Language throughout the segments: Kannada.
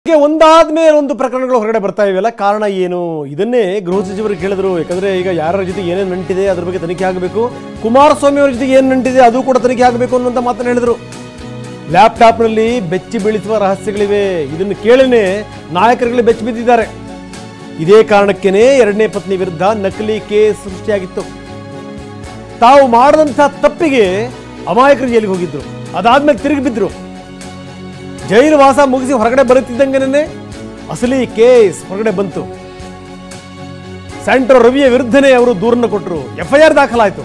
ಹೀಗೆ ಒಂದಾದ್ಮೇಲೆ ಒಂದು ಪ್ರಕರಣಗಳು ಹೊರಗಡೆ ಬರ್ತಾ ಇವೆಲ್ಲ ಕಾರಣ ಏನು ಇದನ್ನೇ ಗೃಹ ಸಚಿವರು ಕೇಳಿದ್ರು ಯಾಕಂದ್ರೆ ಈಗ ಯಾರ ಜೊತೆ ಏನೇನು ನಂಟಿದೆ ಅದ್ರ ಬಗ್ಗೆ ತನಿಖೆ ಆಗಬೇಕು ಕುಮಾರಸ್ವಾಮಿ ಅವರ ಜೊತೆಗೆ ಏನು ನಂಟಿದೆ ಅದು ಕೂಡ ತನಿಖೆ ಆಗಬೇಕು ಅನ್ನುವಂಥ ಮಾತನ್ನು ಹೇಳಿದ್ರು ಲ್ಯಾಪ್ಟಾಪ್ನಲ್ಲಿ ಬೆಚ್ಚಿ ಬೀಳಿಸುವ ರಹಸ್ಯಗಳಿವೆ ಇದನ್ನು ಕೇಳಿನೇ ನಾಯಕರುಗಳು ಬೆಚ್ಚಿ ಬಿದ್ದಿದ್ದಾರೆ ಇದೇ ಕಾರಣಕ್ಕೇನೆ ಎರಡನೇ ಪತ್ನಿ ವಿರುದ್ಧ ನಕಲಿ ಕೇಸ್ ಸೃಷ್ಟಿಯಾಗಿತ್ತು ತಾವು ಮಾಡಿದಂಥ ತಪ್ಪಿಗೆ ಅಮಾಯಕರು ಜೈಲಿಗೆ ಹೋಗಿದ್ರು ಅದಾದ್ಮೇಲೆ ತಿರುಗಿ ಬಿದ್ರು ಜೈಲು ವಾಸ ಮುಗಿಸಿ ಹೊರಗಡೆ ಬರುತ್ತಿದ್ದಂಗೆನೇ ಅಸಲಿ ಕೇಸ್ ಹೊರಗಡೆ ಬಂತು ಸೆಂಟ್ರಲ್ ರವಿಯ ವಿರುದ್ಧನೇ ಅವರು ದೂರನ್ನು ಕೊಟ್ಟರು ಎಫ್ಐಆರ್ ದಾಖಲಾಯಿತು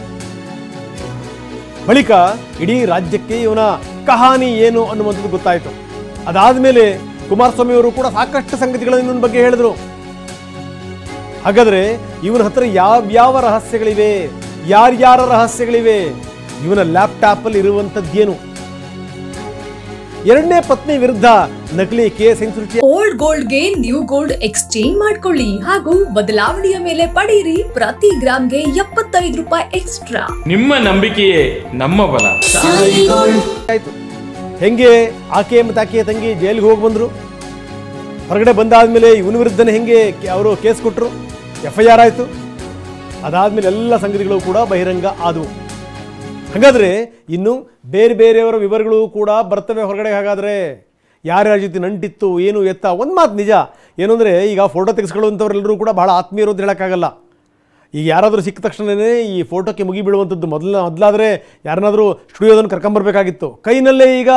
ಬಳಿಕ ಇಡೀ ರಾಜ್ಯಕ್ಕೆ ಇವನ ಕಹಾನಿ ಏನು ಅನ್ನುವಂಥದ್ದು ಗೊತ್ತಾಯಿತು ಅದಾದ್ಮೇಲೆ ಕುಮಾರಸ್ವಾಮಿ ಅವರು ಕೂಡ ಸಾಕಷ್ಟು ಸಂಗತಿಗಳನ್ನು ಇವನ ಬಗ್ಗೆ ಹೇಳಿದ್ರು ಹಾಗಾದ್ರೆ ಇವನ ಹತ್ರ ಯಾವ್ಯಾವ ರಹಸ್ಯಗಳಿವೆ ಯಾರ್ಯಾರ ರಹಸ್ಯಗಳಿವೆ ಇವನ ಲ್ಯಾಪ್ಟಾಪ್ ಅಲ್ಲಿ ಇರುವಂತದ್ದೇನು ಎರಡನೇ ಪತ್ನಿ ವಿರುದ್ಧ ನಕಲಿ ಕೇಸ್ ಹೆಂಗ್ ಸೃಷ್ಟಿ ಓಲ್ಡ್ ಗೋಲ್ಡ್ಗೆ ನ್ಯೂ ಗೋಲ್ಡ್ ಎಕ್ಸ್ಚೇಂಜ್ ಮಾಡ್ಕೊಳ್ಳಿ ಹಾಗೂ ಬದಲಾವಣೆಯ ಮೇಲೆ ಪಡೆಯಿರಿ ಪ್ರತಿ ಗ್ರಾಮ್ಗೆ ಎಪ್ಪತ್ತೈದು ರೂಪಾಯಿ ಎಕ್ಸ್ಟ್ರಾ ನಿಮ್ಮ ನಂಬಿಕೆಯೇ ನಮ್ಮ ಬಲ ಆಯ್ತು ಹೆಂಗೆ ಆಕೆ ಮತ್ತು ಆಕೆಯ ತಂಗಿ ಜೈಲಿಗೆ ಹೋಗಿ ಬಂದ್ರು ಹೊರಗಡೆ ಬಂದಾದ್ಮೇಲೆ ಇವನ ವಿರುದ್ಧನೇ ಹೆಂಗೆ ಅವರು ಕೇಸ್ ಕೊಟ್ಟರು ಎಫ್ ಐ ಆರ್ ಆಯಿತು ಅದಾದ್ಮೇಲೆ ಎಲ್ಲ ಸಂಗತಿಗಳು ಕೂಡ ಬಹಿರಂಗ ಆದವು ಹಾಗಾದ್ರೆ ಇನ್ನು ಬೇರೆ ಬೇರೆಯವರ ವಿವರಗಳು ಕೂಡ ಬರ್ತವೆ ಹೊರಗಡೆ ಹಾಗಾದ್ರೆ ಯಾರ್ಯಾರ ಜೊತೆ ನಂಟಿತ್ತು ಏನು ಎತ್ತ ಒಂದು ಮಾತು ನಿಜ ಏನು ಅಂದರೆ ಈಗ ಫೋಟೋ ತೆಗೆಸ್ಕೊಳ್ಳುವಂಥವ್ರೆಲ್ಲರೂ ಕೂಡ ಬಹಳ ಆತ್ಮೀಯರು ಅಂತ ಹೇಳೋಕ್ಕಾಗಲ್ಲ ಈಗ ಯಾರಾದರೂ ಸಿಕ್ಕ ತಕ್ಷಣವೇ ಈ ಫೋಟೋಕ್ಕೆ ಮುಗಿ ಬೀಳುವಂಥದ್ದು ಮೊದಲ ಮೊದಲಾದರೆ ಯಾರನ್ನಾದರೂ ಸ್ಟುಡಿಯೋದನ್ನು ಕರ್ಕೊಂಬರ್ಬೇಕಾಗಿತ್ತು ಕೈನಲ್ಲೇ ಈಗ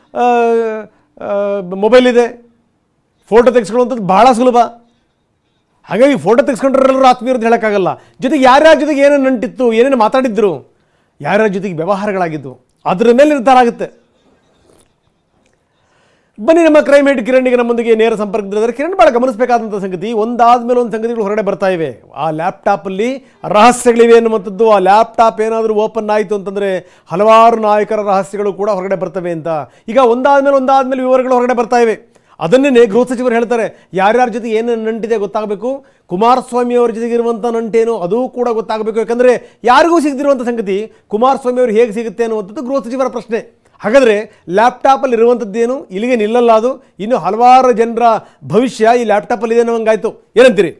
ಮೊಬೈಲ್ ಇದೆ ಫೋಟೋ ತೆಗೆಸ್ಕೊಳ್ಳುವಂಥದ್ದು ಬಹಳ ಸುಲಭ ಹಾಗಾಗಿ ಫೋಟೋ ತೆಗೆಸ್ಕೊಂಡ್ರೆಲ್ಲರೂ ಆತ್ಮೀಯರು ಅಂತ ಹೇಳೋಕ್ಕಾಗಲ್ಲ ಜೊತೆಗೆ ಯಾರ್ಯಾರ ಜೊತೆಗೆ ಏನೇನು ನಂಟಿತ್ತು ಏನೇನು ಮಾತಾಡಿದ್ರು ಯಾರ್ಯಾರ ಜೊತೆಗೆ ವ್ಯವಹಾರಗಳಾಗಿದ್ದು ಅದರ ಮೇಲೆ ನಿರ್ಧಾರ ಆಗುತ್ತೆ ಬನ್ನಿ ನಮ್ಮ ಕ್ರೈಮ್ ಹೆಡ್ ಕಿರಣ್ಗೆ ನಮ್ಮೊಂದಿಗೆ ನೇರ ಸಂಪರ್ಕದಲ್ಲಿದ್ದಾರೆ ಕಿರಣ್ ಭಾಳ ಗಮನಿಸಬೇಕಾದಂಥ ಸಂಗತಿ ಒಂದಾದ್ಮೇಲೆ ಒಂದು ಸಂಗತಿಗಳು ಹೊರಗಡೆ ಬರ್ತಾ ಇವೆ ಆ ಲ್ಯಾಪ್ಟಾಪಲ್ಲಿ ರಹಸ್ಯಗಳಿವೆ ಅನ್ನುವಂಥದ್ದು ಆ ಲ್ಯಾಪ್ಟಾಪ್ ಏನಾದರೂ ಓಪನ್ ಆಯಿತು ಅಂತಂದರೆ ಹಲವಾರು ನಾಯಕರ ರಹಸ್ಯಗಳು ಕೂಡ ಹೊರಗಡೆ ಬರ್ತವೆ ಅಂತ ಈಗ ಒಂದಾದ್ಮೇಲೆ ಒಂದಾದ್ಮೇಲೆ ವಿವರಗಳು ಹೊರಗಡೆ ಬರ್ತಾ ಇವೆ ಅದನ್ನೇ ಗೃಹ ಸಚಿವರು ಹೇಳ್ತಾರೆ ಯಾರ್ಯಾರ ಜೊತೆ ಏನೇನು ನಂಟಿದೆ ಗೊತ್ತಾಗಬೇಕು ಕುಮಾರಸ್ವಾಮಿ ಅವರ ಜೊತೆಗೆ ಇರುವಂಥ ನಂಟೇನು ಅದು ಕೂಡ ಗೊತ್ತಾಗಬೇಕು ಯಾಕಂದರೆ ಯಾರಿಗೂ ಸಿಗದಿರುವಂಥ ಸಂಗತಿ ಕುಮಾರಸ್ವಾಮಿ ಅವರು ಹೇಗೆ ಸಿಗುತ್ತೆ ಅನ್ನುವಂಥದ್ದು ಗೃಹ ಸಚಿವರ ಪ್ರಶ್ನೆ ಹಾಗಾದರೆ ಲ್ಯಾಪ್ಟಾಪಲ್ಲಿ ಇರುವಂಥದ್ದೇನು ಇಲ್ಲಿಗೆ ನಿಲ್ಲಲ್ಲ ಅದು ಇನ್ನು ಹಲವಾರು ಜನರ ಭವಿಷ್ಯ ಈ ಲ್ಯಾಪ್ಟಾಪಲ್ಲಿ ಇದೆ ಅನ್ನೋಂಗಾಯ್ತು ಏನಂತೀರಿ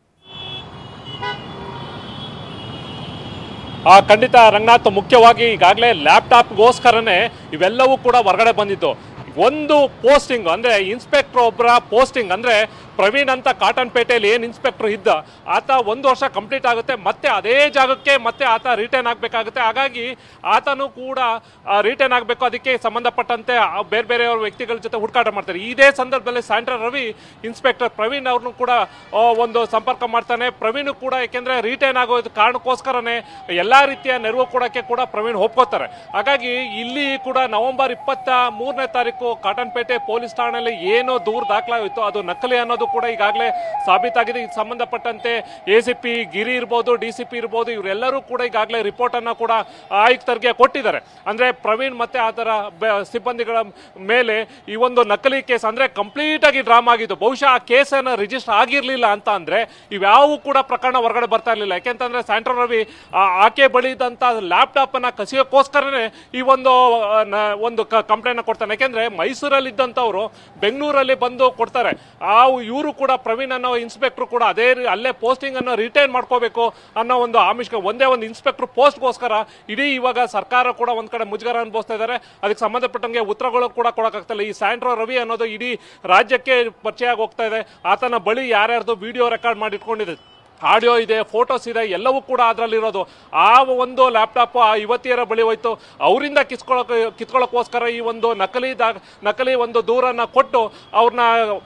ಆ ಖಂಡಿತ ರಂಗನಾಥ್ ಮುಖ್ಯವಾಗಿ ಈಗಾಗಲೇ ಲ್ಯಾಪ್ಟಾಪ್ಗೋಸ್ಕರನೇ ಇವೆಲ್ಲವೂ ಕೂಡ ಹೊರಗಡೆ ಬಂದಿತ್ತು ಒಂದು ಪೋಸ್ಟಿಂಗ್ ಅಂದ್ರೆ ಇನ್ಸ್ಪೆಕ್ಟರ್ ಒಬ್ಬರ ಪೋಸ್ಟಿಂಗ್ ಅಂದ್ರೆ ಪ್ರವೀಣ್ ಅಂತ ಕಾಟನ್ ಪೇಟೆಯಲ್ಲಿ ಏನು ಇನ್ಸ್ಪೆಕ್ಟರ್ ಇದ್ದ ಆತ ಒಂದು ವರ್ಷ ಕಂಪ್ಲೀಟ್ ಆಗುತ್ತೆ ಮತ್ತೆ ಅದೇ ಜಾಗಕ್ಕೆ ಮತ್ತೆ ಆತ ರಿಟರ್ನ್ ಆಗಬೇಕಾಗುತ್ತೆ ಹಾಗಾಗಿ ಆತನು ಕೂಡ ರಿಟರ್ನ್ ಆಗಬೇಕು ಅದಕ್ಕೆ ಸಂಬಂಧಪಟ್ಟಂತೆ ಆ ಬೇರೆ ಬೇರೆಯವ್ರ ವ್ಯಕ್ತಿಗಳ ಜೊತೆ ಹುಡುಕಾಟ ಮಾಡ್ತಾರೆ ಇದೇ ಸಂದರ್ಭದಲ್ಲಿ ಸ್ಯಾಂಟ್ರಲ್ ರವಿ ಇನ್ಸ್ಪೆಕ್ಟರ್ ಪ್ರವೀಣ್ ಅವ್ರನ್ನು ಕೂಡ ಆ, ಒಂದು ಸಂಪರ್ಕ ಮಾಡ್ತಾನೆ ಪ್ರವೀಣ್ ಕೂಡ ಯಾಕೆಂದ್ರೆ ರಿಟರ್ನ್ ಆಗೋ ಕಾರಣಕ್ಕೋಸ್ಕರನೇ ಎಲ್ಲಾ ರೀತಿಯ ನೆರವು ಕೊಡೋಕ್ಕೆ ಕೂಡ ಪ್ರವೀಣ್ ಒಪ್ಕೋತಾರೆ ಹಾಗಾಗಿ ಇಲ್ಲಿ ಕೂಡ ನವೆಂಬರ್ ಇಪ್ಪತ್ತ ಮೂರನೇ ತಾರೀಕು ಕಾಟನ್ಪೇಟೆ ಪೊಲೀಸ್ ಠಾಣೆಯಲ್ಲಿ ಏನು ದೂರು ದಾಖಲಾಗಿತ್ತು ಅದು ನಕಲಿ ಅನ್ನೋದು ಕೂಡ ಈಗಾಗಲೇ ಸಾಬೀತಾಗಿದೆ ಇದಕ್ಕೆ ಸಂಬಂಧಪಟ್ಟಂತೆ ಎ ಸಿ ಪಿ ಗಿರಿ ಇರ್ಬೋದು ಡಿ ಸಿ ಪಿ ಇರ್ಬೋದು ಇವರೆಲ್ಲರೂ ಕೂಡ ಈಗಾಗಲೇ ರಿಪೋರ್ಟ್ ಅನ್ನ ಕೂಡ ಆಯುಕ್ತರಿಗೆ ಕೊಟ್ಟಿದ್ದಾರೆ ಅಂದ್ರೆ ಪ್ರವೀಣ್ ಮತ್ತೆ ಅದರ ಬ- ಸಿಬ್ಬಂದಿಗಳ ಮೇಲೆ ಈ ಒಂದು ನಕಲಿ ಕೇಸ್ ಅಂದ್ರೆ ಕಂಪ್ಲೀಟ್ ಆಗಿ ಡ್ರಾಮಾ ಆಗಿದ್ದು ಬಹುಶಃ ಆ ಕೇಸನ್ನು ರಿಜಿಸ್ಟರ್ ಆಗಿರ್ಲಿಲ್ಲ ಅಂತ ಅಂದ್ರೆ ಇವ್ಯಾವು ಕೂಡ ಪ್ರಕರಣ ಹೊರಗಡೆ ಬರ್ತಾ ಇರಲಿಲ್ಲ ಯಾಕೆಂತಂದ್ರೆ ಸ್ಯಾಂಟ್ರಲ್ ರವಿ ಆ ಆಕೆ ಬಳಿ ಇದ್ದಂತ ಲ್ಯಾಪ್ಟಾಪ್ ಅನ್ನ ಕಸಿಯೋಕ್ಕೋಸ್ಕರನೇ ಈ ಒಂದು ಆ, ನ- ಒಂದು ಕಂಪ್ಲೇಂಟ್ ಕೊಡ್ತಾನೆ ಯಾಕೆಂದ್ರೆ ಮೈಸೂರಲ್ಲಿ ಇದ್ದಂಥವ್ರು ಬೆಂಗಳೂರಲ್ಲಿ ಬಂದು ಕೊಡ್ತಾರೆ ಆ ಇವರು ಕೂಡ ಪ್ರವೀಣ್ ಅನ್ನೋ ಇನ್ಸ್ಪೆಕ್ಟರ್ ಕೂಡ ಅದೇ ರೀ- ಅಲ್ಲೇ ಪೋಸ್ಟಿಂಗ್ ಅನ್ನು ರಿಟೈನ್ ಮಾಡ್ಕೋಬೇಕು ಅನ್ನೋ ಒಂದು ಆಮಿಷ ಒಂದೇ ಒಂದು ಇನ್ಸ್ಪೆಕ್ಟರ್ ಪೋಸ್ಟ್ಗೋಸ್ಕರ ಇಡೀ ಇವಾಗ ಸರ್ಕಾರ ಕೂಡ ಒಂದ್ ಕಡೆ ಮುಜುಗರ ಅನುಭವಿಸ್ತಾ ಇದ್ದಾರೆ ಅದಕ್ಕೆ ಸಂಬಂಧಪಟ್ಟಂಗೆ ಉತ್ತರಗಳು ಕೂಡ ಕೊಡಕ್ಕಾಗ್ತಿಲ್ಲ ಈ ಸ್ಯಾಂಟ್ರೋ ರವಿ ಅನ್ನೋದು ಇಡೀ ರಾಜ್ಯಕ್ಕೆ ಪರಿಚಯ ಆಗಿ ಹೋಗ್ತಾ ಇದೆ ಆತನ ಬಳಿ ಯಾರ್ಯಾರ್ದು ವಿಡಿಯೋ ರೆಕಾರ್ಡ್ ಮಾಡಿ ಇಟ್ಕೊಂಡಿದೆ ಆಡಿಯೋ ಇದೆ ಫೋಟೋಸ್ ಇದೆ ಎಲ್ಲವೂ ಕೂಡ ಅದರಲ್ಲಿರೋದು ಆ ಒಂದು ಲ್ಯಾಪ್ಟಾಪ್ ಆ ಯುವತಿಯರ ಬಳಿ ಹೋಯ್ತು ಅವರಿಂದ ಕಿಸ್ಕೊಳಕ್ ಕಿತ್ಕೊಳ್ಳೋಕ್ಕೋಸ್ಕರ ಈ ಒಂದು ನಕಲಿ ದಾ ನಕಲಿ ಒಂದು ದೂರನ್ನ ಕೊಟ್ಟು ಅವ್ರನ್ನ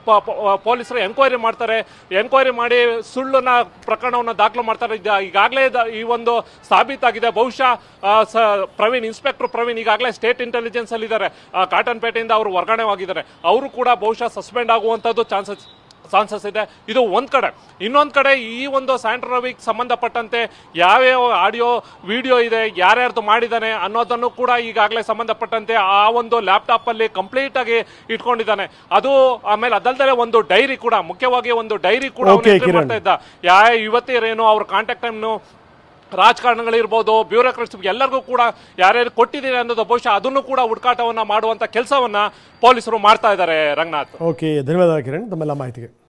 ಪೊಲೀಸರು ಎಂಕ್ವೈರಿ ಮಾಡ್ತಾರೆ ಎಂಕ್ವೈರಿ ಮಾಡಿ ಸುಳ್ಳನ್ನ ಪ್ರಕರಣವನ್ನು ದಾಖಲು ಮಾಡ್ತಾರೆ ಇದ- ಈಗಾಗಲೇ ದ- ಈ ಒಂದು ಸಾಬೀತಾಗಿದೆ ಬಹುಶಃ ಆ, ಸ ಪ್ರವೀಣ್ ಇನ್ಸ್ಪೆಕ್ಟರ್ ಪ್ರವೀಣ್ ಈಗಾಗಲೇ ಸ್ಟೇಟ್ ಇಂಟೆಲಿಜೆನ್ಸ್ ಅಲ್ಲಿ ಇದ್ದಾರೆ ಕಾಟನ್ ಪೇಟೆಯಿಂದ ಅವರು ವರ್ಗಾವಣೆ ಆಗಿದ್ದಾರೆ ಅವರು ಕೂಡ ಬಹುಶಃ ಸಸ್ಪೆಂಡ್ ಆಗುವಂಥದ್ದು ಚಾನ್ಸಸ್ ಚಾನ್ಸಸ್ ಇದೆ ಇದು ಒಂದ್ ಕಡೆ ಇನ್ನೊಂದ್ ಕಡೆ ಈ ಒಂದು ಸ್ಯಾಂಟ್ರಲ್ ರವಿಗೆ ಸಂಬಂಧಪಟ್ಟಂತೆ ಯಾವ್ಯಾವ ಆಡಿಯೋ ವಿಡಿಯೋ ಇದೆ ಯಾರ್ಯಾರ್ದು ಮಾಡಿದ್ದಾನೆ ಅನ್ನೋದನ್ನು ಕೂಡ ಈಗಾಗಲೇ ಸಂಬಂಧಪಟ್ಟಂತೆ ಆ ಒಂದು ಲ್ಯಾಪ್ಟಾಪ್ ಅಲ್ಲಿ ಕಂಪ್ಲೀಟ್ ಆಗಿ ಇಟ್ಕೊಂಡಿದ್ದಾನೆ ಅದು ಆಮೇಲೆ ಅದಲ್ದೇ ಒಂದು ಡೈರಿ ಕೂಡ ಮುಖ್ಯವಾಗಿ ಒಂದು ಡೈರಿ ಕೂಡ ಅವ್ನು Okay, entry ಕಿರಣ್. ಮಾಡ್ತಾ ಇದ್ದ ಯಾವ ಯುವತಿಯರೇನು ಅವ್ರ ಕಾಂಟ್ಯಾಕ್ಟ್ ಟೈಮ್ನು ರಾಜಕಾರಣಗಳಿರ್ಬೋದು ಬ್ಯೂರೋಕ್ರಟ್ಸ್ ಎಲ್ಲರಿಗೂ ಕೂಡ ಯಾರ್ಯಾರು ಕೊಟ್ಟಿದ್ದೀರಿ ಅನ್ನೋದು ಬಹುಶಃ ಅದನ್ನು ಕೂಡ ಹುಡುಕಾಟವನ್ನ ಮಾಡುವಂತ ಕೆಲಸವನ್ನ ಪೊಲೀಸರು ಮಾಡ್ತಾ ಇದ್ದಾರೆ ರಂಗನಾಥ್ ಓಕೆ ಧನ್ಯವಾದ ಕಿರಣ್ ತಮ್ಮೆಲ್ಲ ಮಾಹಿತಿಗೆ